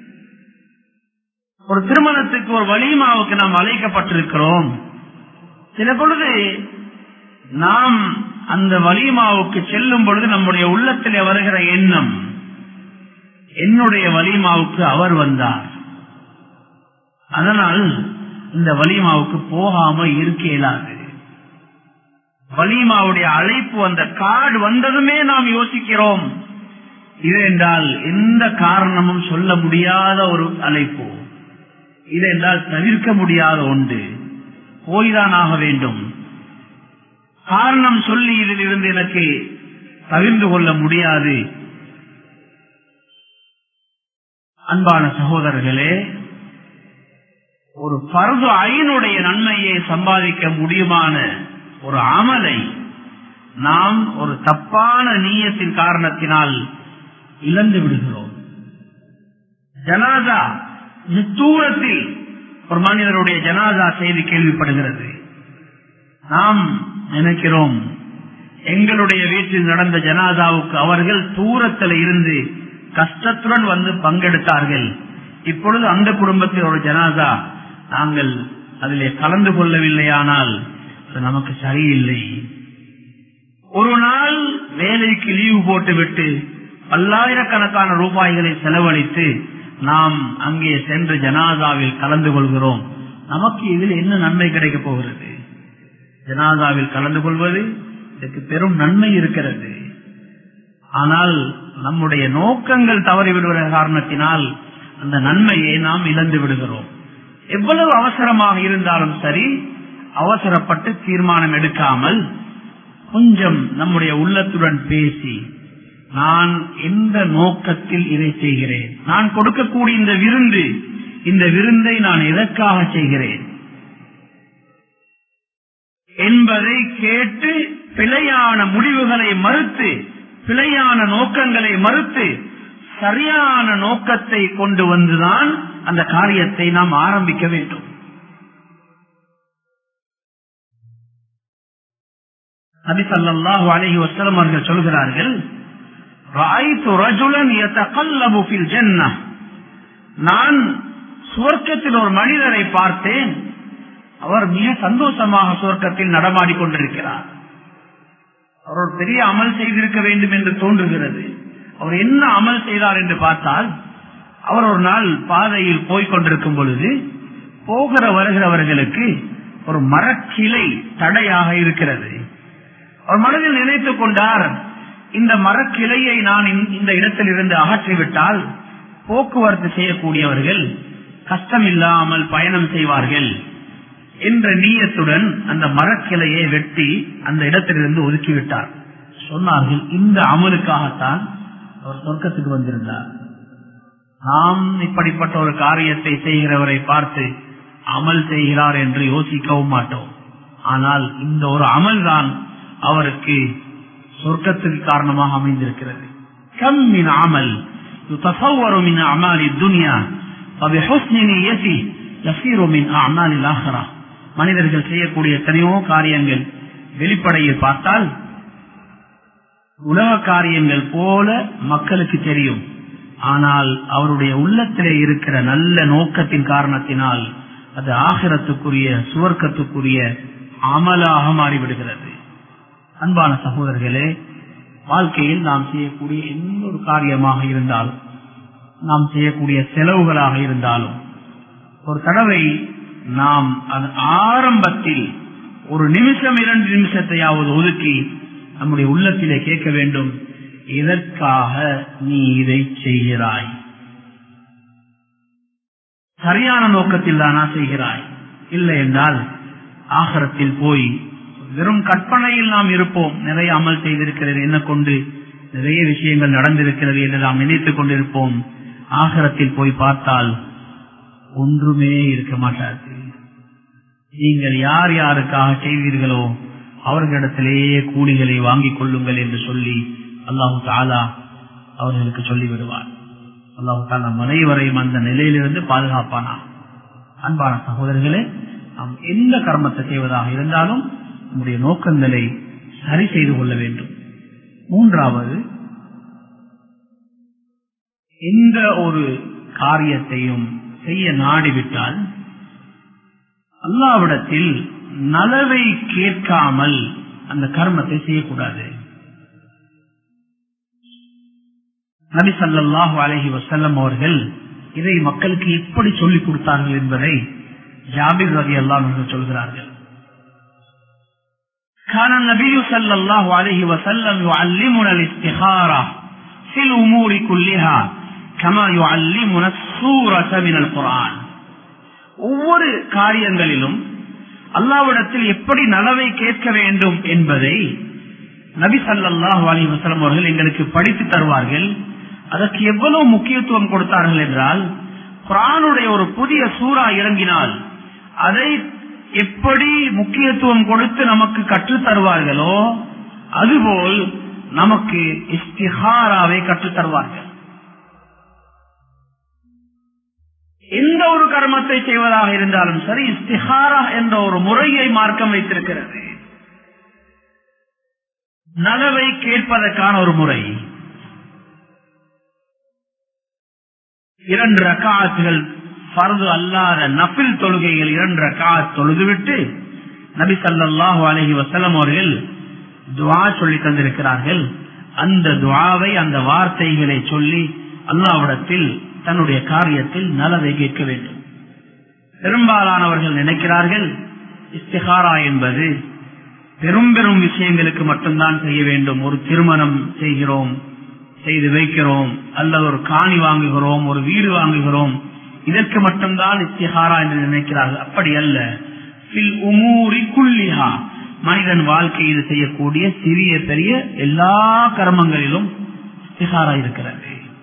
ஒரு திருமணத்துக்கு ஒரு வலிமாவுக்கு நாம் அழைக்கப்பட்டிருக்கிறோம் சில பொழுது நாம் அந்த வலிமாவுக்கு செல்லும் பொழுது நம்முடைய உள்ளத்தில் வருகிற எண்ணம் என்னுடைய வலிமாவுக்கு அவர் வந்தார் அதனால் இந்த வலிமாவுக்கு போகாம இருக்க இயலாது வலிமாவுடைய அழைப்பு அந்த கார்டு வந்ததுமே நாம் யோசிக்கிறோம் இது என்றால் எந்த காரணமும் சொல்ல முடியாத ஒரு அழைப்பு இது என்றால் தவிர்க்க முடியாத ஒன்று போய்தான் ஆக வேண்டும் காரணம் சொல்லி இதில் இருந்து எனக்கு தவிர்ந்து கொள்ள முடியாது அன்பான சகோதரர்களே ஒரு பருது ஐனுடைய நன்மையை சம்பாதிக்க முடியுமான ஒரு அமலை நாம் ஒரு தப்பான நீயத்தின் காரணத்தினால் இழந்து விடுகிறோம் ஜனாதா தூரத்தில் ஒரு மனிதருடைய ஜனாதா செய்தி கேள்விப்படுகிறது நாம் நினைக்கிறோம் எங்களுடைய வீட்டில் நடந்த ஜனாதாவுக்கு அவர்கள் தூரத்தில் இருந்து கஷ்டத்துடன் வந்து பங்கெடுத்தார்கள் இப்பொழுது அந்த குடும்பத்தில் ஒரு ஜனாதா நாங்கள் அதிலே கலந்து கொள்ளவில்லையானால் அது நமக்கு சரியில்லை ஒரு நாள் வேலைக்கு லீவு போட்டுவிட்டு பல்லாயிரக்கணக்கான ரூபாய்களை செலவழித்து நாம் அங்கே சென்று ஜனாதாவில் கலந்து கொள்கிறோம் நமக்கு இதில் என்ன நன்மை கிடைக்கப் போகிறது ஜனாதாவில் கலந்து கொள்வது இதற்கு பெரும் நன்மை இருக்கிறது ஆனால் நம்முடைய நோக்கங்கள் தவறிவிடுகிற காரணத்தினால் அந்த நன்மையை நாம் இழந்து விடுகிறோம் எவ்வளவு அவசரமாக இருந்தாலும் சரி அவசரப்பட்டு தீர்மானம் எடுக்காமல் கொஞ்சம் நம்முடைய உள்ளத்துடன் பேசி நான் எந்த நோக்கத்தில் இதை செய்கிறேன் நான் கொடுக்கக்கூடிய இந்த விருந்து இந்த விருந்தை நான் எதற்காக செய்கிறேன் என்பதை கேட்டு பிழையான முடிவுகளை மறுத்து பிழையான நோக்கங்களை மறுத்து சரியான நோக்கத்தை கொண்டு வந்துதான் அந்த காரியத்தை நாம் ஆரம்பிக்க வேண்டும் நபி ஸல்லல்லாஹு அலைஹி வஸல்லம் அவர்கள் சொல்கிறார்கள் ரஅய்து ரஜுலன் யதகல்லபு ஃபில் ஜன்னah நான் சுவர்க்கத்தில் ஒரு மனிதரை பார்த்தேன் அவர் மிக சந்தோஷமாக சுவர்க்கத்தில் நடமாடிக் கொண்டிருக்கிறார் அவர் ஒரு பெரிய அமல் செய்திருக்க வேண்டும் என்று தோன்றுகிறது அவர் என்ன அமல் செய்தார் என்று பார்த்தால் அவர் ஒரு நாள் பாதையில் போய்க் கொண்டிருக்கும் பொழுது போகிற வருகிறவர்களுக்கு ஒரு மரக்கிளை தடையாக இருக்கிறது அவர் மனதில் நினைத்துக் கொண்டார் இந்த மரக்கிளையை நான் இந்த- இந்த இடத்தில் இருந்து அகற்றிவிட்டால் போக்குவரத்து செய்யக்கூடியவர்கள் கஷ்டமில்லாமல் பயணம் செய்வார்கள் என்ற நீயத்துடன் அந்த மரக்கிளையை வெட்டி அந்த இடத்திலிருந்து ஒதுக்கிவிட்டார் சொன்னார்கள் இந்த அமலுக்காகத்தான் அவர் சொர்க்கத்துக்கு வந்திருந்தார் நாம் இப்படிப்பட்ட ஒரு காரியத்தை செய்கிறவரை பார்த்து அமல் செய்கிறார் என்று யோசிக்கவும் மாட்டோம் ஆனால் இந்த ஒரு அமல்தான் அவருக்கு சொர்க்கத்துக்கு காரணமாக அமைந்திருக்கிறது கம் மின் அமல் يتصور من أعمال الدنيا وبحسن نيته يصير من أعمال الآخرة மனிதர்கள் செய்யக்கூடிய எத்தனையோ காரியங்கள் வெளிப்படையில் பார்த்தால் உலக காரியங்கள் போல மக்களுக்கு தெரியும் ஆனால் அவருடைய உள்ளத்திலே இருக்கிற நல்ல நோக்கத்தின் காரணத்தினால் அது ஆகிரத்துக்குரிய சுவர்க்கத்துக்குரிய அமலாக மாறிவிடுகிறது அன்பான சகோதரர்களே வாழ்க்கையில் நாம் செய்யக்கூடிய எந்த ஒரு காரியமாக இருந்தாலும் நாம் செய்யக்கூடிய செலவுகளாக இருந்தாலும் ஒரு தடவை நாம் அது ஆரம்பத்தில் ஒரு நிமிஷம் இரண்டு நிமிஷத்தையாவது ஒதுக்கி நம்முடைய உள்ளத்திலே கேட்க வேண்டும் எதற்காக நீ இதை செய்கிறாய் சரியான நோக்கத்தில் தானா செய்கிறாய் இல்லை என்றால் ஆகரத்தில் போய் வெறும் கற்பனையில் நாம் இருப்போம் நிறைய அமல் செய்திருக்கிறது என்ன கொண்டு நிறைய விஷயங்கள் நடந்திருக்கிறது என்று நாம் நினைத்துக் கொண்டிருப்போம் ஆகரத்தில் போய் பார்த்தால் ஒன்றுமே இருக்க மாட்டாது நீங்கள் யார் யாருக்காக செய்வீர்களோ அவர்களிடத்திலேயே கூலிகளை வாங்கிக் கொள்ளுங்கள் என்று சொல்லி அல்லாஹு தாலா அவர்களுக்கு சொல்லிவிடுவார் அல்லாஹு தாலா அனைவரையும் அந்த நிலையிலிருந்து பாதுகாப்பானா அன்பான சகோதரர்களே நாம் எந்த கர்மத்தை செய்வதாக இருந்தாலும் நம்முடைய நோக்கங்களை சரி செய்து கொள்ள வேண்டும் மூன்றாவது எந்த ஒரு காரியத்தையும் செய்ய நாடிவிட்டால் அல்லாவிடத்தில் நலவை கேட்காமல் அந்த கர்மத்தை செய்யக்கூடாது நபி ஸல்லல்லாஹு அலைஹி வஸல்லம் அவர்கள் இதை மக்களுக்கு எப்படி சொல்லிக் கொடுத்தார்கள் என்பதை ஜாபிர் ரதி அல்லாஹ் சொல்கிறார்கள் كان النبي صلى الله عليه وسلم يعلمنا الاستخارة في الأمور كلها كما يعلمنا السورة من القرآن ஒவ்வொரு காரியங்களிலும் அல்லாவிடத்தில் எப்படி நலவை கேட்க வேண்டும் என்பதை நபி சல்லாஹ் அலி வசலம் அவர்கள் எங்களுக்கு படித்து தருவார்கள் அதற்கு எவ்வளவு முக்கியத்துவம் கொடுத்தார்கள் என்றால் குரானுடைய ஒரு புதிய சூறா இறங்கினால் அதை எப்படி முக்கியத்துவம் கொடுத்து நமக்கு கற்றுத் தருவார்களோ அதுபோல் நமக்கு இஸ்திஹாராவை கற்றுத் தருவார்கள் எந்த ஒரு கர்மத்தை செய்வதாக இருந்தாலும் சரி இஸ்திஹாரா என்ற ஒரு முறையை மார்க்கம் வைத்திருக்கிறது நலவை கேட்பதற்கான ஒரு முறை இரண்டு ரக்காத்துகள் பரது அல்லாத நபில் தொழுகைகள் இரண்டு ரக்காத் தொழுதுவிட்டு நபி சல்லாஹூ அலஹி வசலம் அவர்கள் துவா சொல்லி தந்திருக்கிறார்கள் அந்த துவாவை அந்த வார்த்தைகளை சொல்லி அல்லாவிடத்தில் தன்னுடைய காரியத்தில் நலவை கேட்க வேண்டும் பெரும்பாலானவர்கள் நினைக்கிறார்கள் இஸ்திகாரா என்பது பெரும் பெரும் விஷயங்களுக்கு மட்டும்தான் செய்ய வேண்டும் ஒரு திருமணம் செய்கிறோம் செய்து வைக்கிறோம் அல்லது ஒரு காணி வாங்குகிறோம் ஒரு வீடு வாங்குகிறோம் இதற்கு மட்டும்தான் இஸ்திகாரா என்று நினைக்கிறார்கள் அப்படி அல்ல உமூரி குல்லிஹா மனிதன் வாழ்க்கையில் செய்யக்கூடிய சிறிய பெரிய எல்லா கர்மங்களிலும் இஸ்திகாரா இருக்கிறது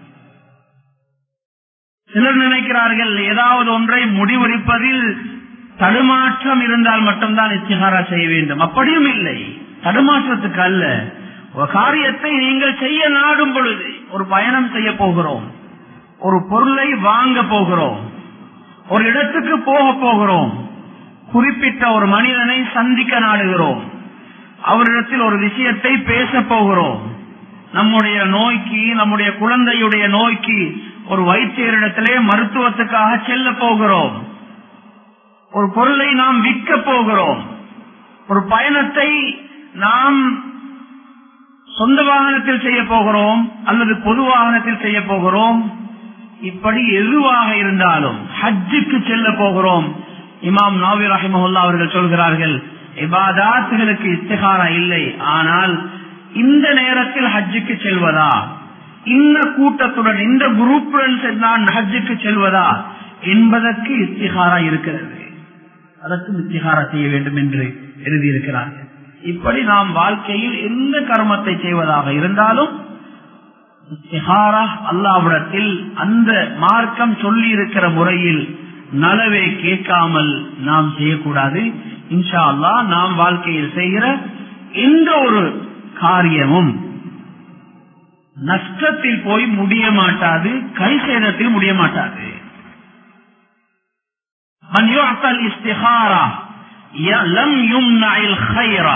சிலர் நினைக்கிறார்கள் ஏதாவது ஒன்றை முடிவெடுப்பதில் தடுமாற்றம் இருந்தால் மட்டும்தான் இஸ்திகாரா செய்ய வேண்டும் அப்படியும் இல்லை தடுமாற்றத்துக்கு அல்ல ஒரு காரியத்தை நீங்கள் செய்ய நாடும் பொழுது ஒரு பயணம் செய்ய போகிறோம் ஒரு பொருளை வாங்க போகிறோம் ஒரு இடத்துக்கு போக போகிறோம் குறிப்பிட்ட ஒரு மனிதனை சந்திக்க நாடுகிறோம் அவரிடத்தில் ஒரு விஷயத்தை பேச போகிறோம் நம்முடைய நோய்க்கு நம்முடைய குழந்தையுடைய நோய்க்கு ஒரு வைத்தியரிடத்திலே மருத்துவத்துக்காக செல்ல போகிறோம் ஒரு பொருளை நாம் விற்க போகிறோம் ஒரு பயணத்தை நாம் சொந்த வாகனத்தில் செய்ய போகிறோம் அல்லது பொது வாகனத்தில் செய்ய போகிறோம் இப்படி எதுவாக இருந்தாலும் ஹஜ்ஜுக்கு செல்ல போகிறோம் இமாம் நாவி ரஹிமஹுல்லா அவர்கள் சொல்கிறார்கள் இபாதாத்துகளுக்கு இஸ்திகாரா இல்லை ஆனால் இந்த நேரத்தில் ஹஜ்ஜுக்கு செல்வதா இந்த கூட்டத்துடன் இந்த குரூப்புடன் நான் ஹஜ்ஜுக்கு செல்வதா என்பதற்கு இஸ்திகாரா இருக்கிறது அதற்கும் இஸ்திகாரா செய்ய வேண்டும் என்று எழுதியிருக்கிறார்கள் இப்படி நாம் வாழ்க்கையில் எந்த கர்மத்தை செய்வதாக இருந்தாலும் இஸ்திகாரா அல்லாவிடத்தில் அந்த மார்க்கம் சொல்லி இருக்கிற முறையில் நலவை கேட்காமல் நாம் செய்யக்கூடாது இன்ஷா அல்லா நாம் வாழ்க்கையில் செய்கிற எந்த ஒரு காரியமும் நஷ்டத்தில் போய் முடிய மாட்டாது கை சேதத்தில் முடிய மாட்டாது من يعطى الاستخارة لم يمنع الخير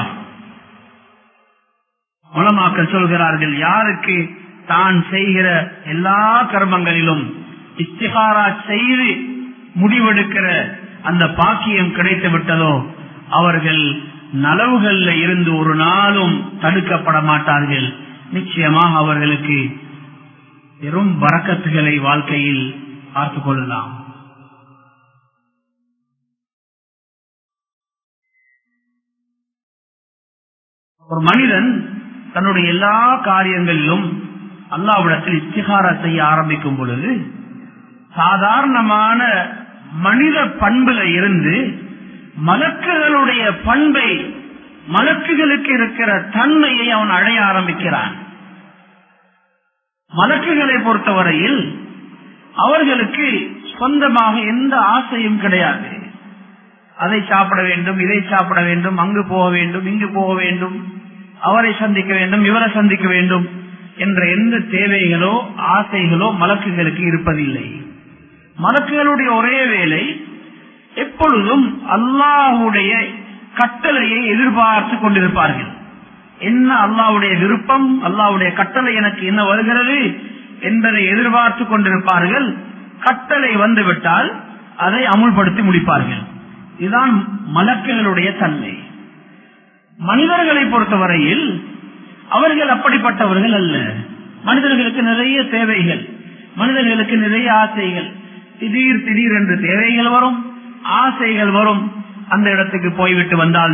உலமாக்கள் சொல்கிறார்கள் யாருக்கு தான் செய்கிற எல்லா கர்மங்களிலும் இஸ்திகாரா செய்து முடிவெடுக்கிற அந்த பாக்கியம் கிடைத்து விட்டதோ அவர்கள் நலவுகள்ல இருந்து ஒரு நாளும் தடுக்கப்பட மாட்டார்கள் நிச்சயமாக அவர்களுக்கு பெரும் வரக்கத்துகளை வாழ்க்கையில் பார்த்துக் கொள்ளலாம் ஒரு மனிதன் தன்னுடைய எல்லா காரியங்களிலும் அல்லாவிடத்தில் இஸ்திகாரா செய்ய ஆரம்பிக்கும் பொழுது சாதாரணமான மனித பண்புல இருந்து மலக்குகளுடைய பண்பை மலக்குகளுக்கு இருக்கிற தன்மையை அவன் அடைய ஆரம்பிக்கிறான் மலக்குகளை பொறுத்தவரையில் அவர்களுக்கு சொந்தமாக எந்த ஆசையும் கிடையாது அதை சாப்பிட வேண்டும் இதை சாப்பிட வேண்டும் அங்கு போக வேண்டும் இங்கு போக வேண்டும் அவரை சந்திக்க வேண்டும் இவரை சந்திக்க வேண்டும் என்ற எந்த தேவைகளோ ஆசைகளோ மலக்குகளுக்கு இருப்பதில்லை மலக்குகளுடைய ஒரே வேலை எப்பொழுதும் அல்லாஹுடைய கட்டளையை எதிர்பார்த்து கொண்டிருப்பார்கள் என்ன அல்லாவுடைய விருப்பம் அல்லாவுடைய கட்டளை எனக்கு என்ன வருகிறது என்பதை எதிர்பார்த்து கொண்டிருப்பார்கள் கட்டளை வந்துவிட்டால் அதை அமுல்படுத்தி முடிப்பார்கள் இதுதான் மலக்குகளுடைய தன்மை மனிதர்களை பொறுத்தவரையில் அவர்கள் அப்படிப்பட்டவர்கள் அல்ல மனிதர்களுக்கு நிறைய தேவைகள் மனிதர்களுக்கு நிறைய ஆசைகள் திடீர் திடீர் என்று தேவைகள் வரும் ஆசைகள் வரும் அந்த இடத்துக்கு போய்விட்டு வந்தால்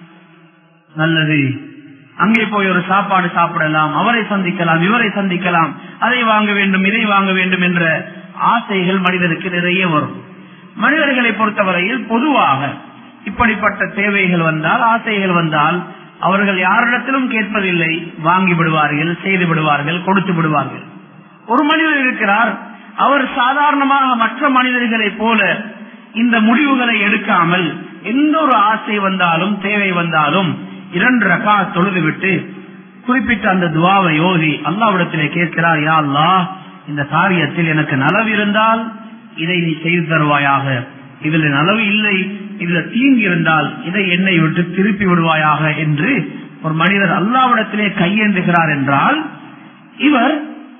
நல்லது அங்கே போய் ஒரு சாப்பாடு சாப்பிடலாம் அவரை சந்திக்கலாம் இவரை சந்திக்கலாம் அதை வாங்க வேண்டும் இதை வாங்க வேண்டும் என்ற ஆசைகள் மனிதனுக்கு நிறைய வரும் மனிதர்களை பொறுத்தவரையில் பொதுவாக இப்படிப்பட்ட தேவைகள் வந்தால் ஆசைகள் வந்தால் அவர்கள் யாரிடத்திலும் கேட்பதில்லை வாங்கி விடுவார்கள் செய்து விடுவார்கள் கொடுத்து விடுவார்கள் ஒரு மனிதர் இருக்கிறார் அவர் சாதாரணமாக மற்ற மனிதர்களைப் போல இந்த முடிவுகளை எடுக்காமல் எந்த ஒரு ஆசை வந்தாலும் தேவை வந்தாலும் இரண்டு ரகா தொழுதுவிட்டு குறிப்பிட்ட அந்த துவாவை ஓதி அல்லாவிடத்திலே கேட்கிறார் யா அல்லா இந்த காரியத்தில் எனக்கு நலவு இருந்தால் இதை நீ செய்து தருவாயாக இதுல நலவு இல்லை இதுல தீங்கு இருந்தால் இதை என்னை விட்டு திருப்பி விடுவாயாக என்று ஒரு மனிதர் அல்லாவிடத்திலே கையேந்துகிறார் என்றால் இவர்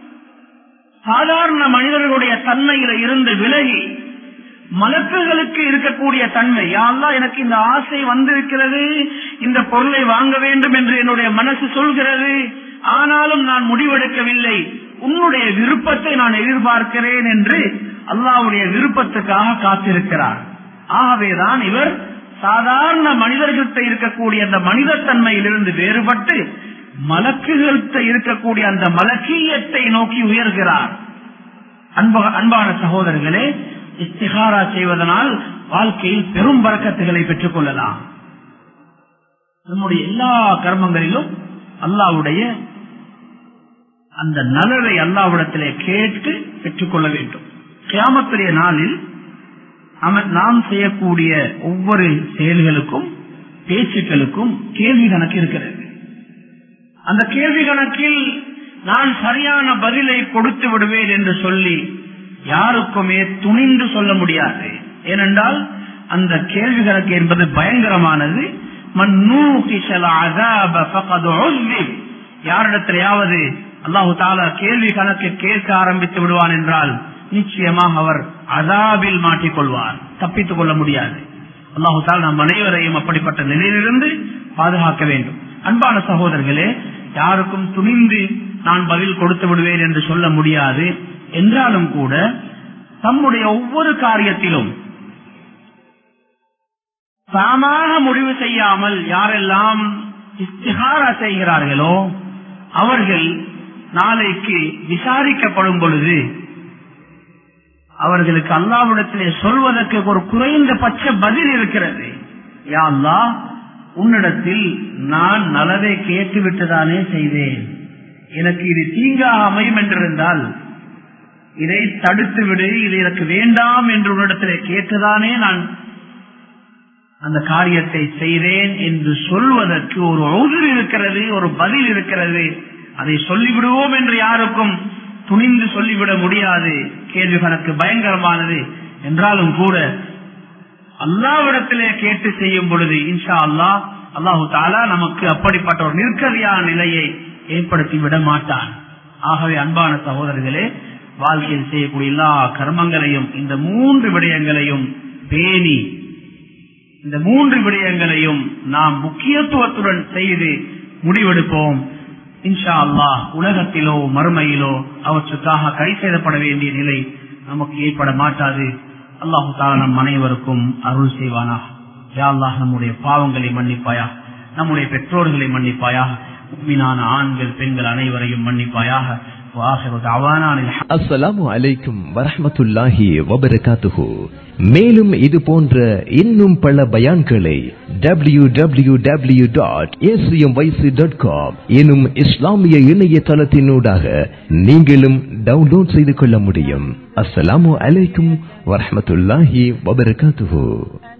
சாதாரண மனிதர்களுடைய தன்மையில இருந்து விலகி மலக்குகளுக்கு இருக்கக்கூடிய தன்மை யாரெல்லாம் எனக்கு இந்த ஆசை வந்திருக்கிறது இந்த பொருளை வாங்க வேண்டும் என்று என்னுடைய மனசு சொல்கிறது ஆனாலும் நான் முடிவெடுக்கவில்லை உன்னுடைய விருப்பத்தை நான் எதிர்பார்க்கிறேன் என்று அல்லாவுடைய விருப்பத்துக்காக காத்திருக்கிறார் ஆகவேதான் இவர் சாதாரண மனிதர்கிட்ட இருக்கக்கூடிய அந்த மனிதத்தன்மையிலிருந்து வேறுபட்டு மலக்குகள்கிட்ட இருக்கக்கூடிய அந்த மலக்கீயத்தை நோக்கி உயர்கிறார் அன்பான சகோதரர்களே இஸ்திகாரா செய்வதனால் வாழ்க்கையில் பெரும் பறக்கத்துகளை பெற்றுக் கொள்ளலாம் நம்முடைய எல்லா கர்மங்களிலும் அல்லாவுடைய அந்த நலவை அல்லாவிடத்திலே கேட்டு பெற்றுக்கொள்ள வேண்டும் கியாமத்துடைய நாளில் நாம் செய்யக்கூடிய ஒவ்வொரு செயல்களுக்கும் பேச்சுக்களுக்கும் கேள்வி கணக்கு இருக்கிறது அந்த கேள்வி கணக்கில் நான் சரியான பதிலை கொடுத்து விடுவேன் என்று சொல்லி யாருக்குமே துணிந்து சொல்ல முடியாது ஏனென்றால் அந்த கேள்வி கணக்கு என்பது பயங்கரமானது மன் நூகிஷல் அஸாப ஃபகத் உஸ்ஸிப் யாரிடத்திலேயாவது அல்லாஹு தாலா கேள்வி கணக்கு கேட்க ஆரம்பித்து விடுவான் என்றால் நிச்சயமாக அவர் அதாபில் மாட்டிக்கொள்வார் தப்பித்துக் கொள்ள முடியாது அல்லாஹு தாலா நம் அனைவரையும் அப்படிப்பட்ட நிலையிலிருந்து பாதுகாக்க வேண்டும் அன்பான சகோதரர்களே யாருக்கும் துணிந்து நான் பதில் கொடுத்து விடுவேன் என்று சொல்ல முடியாது என்றாலும் கூட தம்முடைய ஒவ்வொரு காரியத்திலும் தாமாக முடிவு செய்யாமல் யாரெல்லாம் இஸ்திகாரா செய்கிறார்களோ அவர்கள் நாளைக்கு விசாரிக்கப்படும் பொழுது அவர்களுக்கு அல்லாவிடத்திலே சொல்வதற்கு ஒரு குறைந்தபட்ச பதில் இருக்கிறது யா அல்லாஹ் உன்னிடத்தில் நான் நலவை கேட்டுவிட்டுதானே செய்தேன் எனக்கு இது தீங்காக அமையும் என்றிருந்தால் இதை தடுத்து விடு இது எனக்கு வேண்டாம் என்று உன்னிடத்திலே கேட்டுதானே நான் அந்த காரியத்தை செய்தேன் என்று சொல்வதற்கு ஒரு உதிர் இருக்கிறது ஒரு பதில் இருக்கிறது அதை சொல்லிவிடுவோம் என்று யாருக்கும் துணிந்து சொல்லிவிட முடியாது கேள்வி கணக்கு பயங்கரமானது என்றாலும் கூட அல்லாவிடத்திலே கேட்டு செய்யும் பொழுது இன்ஷா அல்லாஹ் அல்லாஹு தாலா நமக்கு அப்படிப்பட்ட ஒரு நிற்கதியான நிலையை ஏற்படுத்தி விட மாட்டான் ஆகவே அன்பான சகோதரர்களே வாழ்க்கையில் செய்யக்கூடிய எல்லா கர்மங்களையும் இந்த மூன்று விடயங்களையும் பேணி இந்த மூன்று விடயங்களையும் நாம் முக்கியத்துவத்துடன் செய்து முடிவெடுப்போம் இன்ஷா அல்லாஹ் உலகத்திலோ மறுமையிலோ அவற்றுக்காக கை செய்தப்பட வேண்டிய நிலை நமக்கு ஏற்பட மாட்டாது அல்லாஹு தாலா நம் அனைவருக்கும் அருள் செய்வானா யா அல்லாஹ் நம்முடைய பாவங்களை மன்னிப்பாயா நம்முடைய பெற்றோர்களை மன்னிப்பாயா மீனான ஆண்கள் பெண்கள் அனைவரையும் மன்னிப்பாயாக வாஹிரு தஅவானா அனில் அஸ்ஸலாமு அலைக்கும் வரஹ்மத்துல்லாஹி வபரகாத்துஹு மேலும் இது போன்ற இன்னும் பல பயான்களை W W W dot dot com எனும் இஸ்லாமிய இணையதளத்தினூடாக நீங்களும் டவுன்லோட் செய்து கொள்ள முடியும் அஸ்ஸலாமு அலைக்கும் வரஹ்மத்துல்லாஹி வபரகாத்துஹு